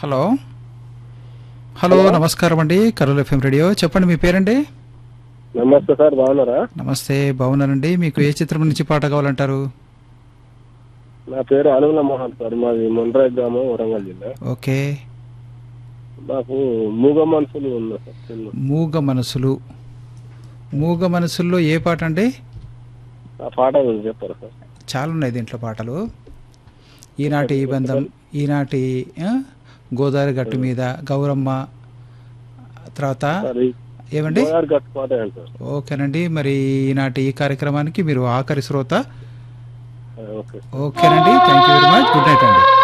hello hello నమస్కారం అండి Karol FM radio చెప్పండి మీ పేరండి నమస్తే సార్ బాగున్నారా నమస్తే బాగున్నానండి మీకు ఏ చిత్రం నుంచి పాట కావాలంటారు నా పేరు అనుగుల మోహన్ సార్ మాది మొండ్రాయి గ్రామం వరంగల్ జిల్లా ఓకే నాకు మూగ మనుషులు ఉన్నా సార్ సినిమా మూగ మనసులు మూగ మనసుల్లో ఏ పాట అండి ఆ పాట గురించి చెప్పారు సార్ చాలా ఉన్నాయి దీంట్లో పాటలు ఈనాటి ఈ బంధం ఈనాటి ఆ, గోదావరి గట్టు మీద గౌరమ్మ తర్వాత సార్ ఈ ఏమండి గోదావరి గట్టు పాట ఏంటి సార్ ఓకేనండి మరి ఈనాటి ఈ కార్యక్రమానికి మీరు ఆఖరి శ్రోత ఆ, ఓకే ఓకేనండి thank you very much good night అండి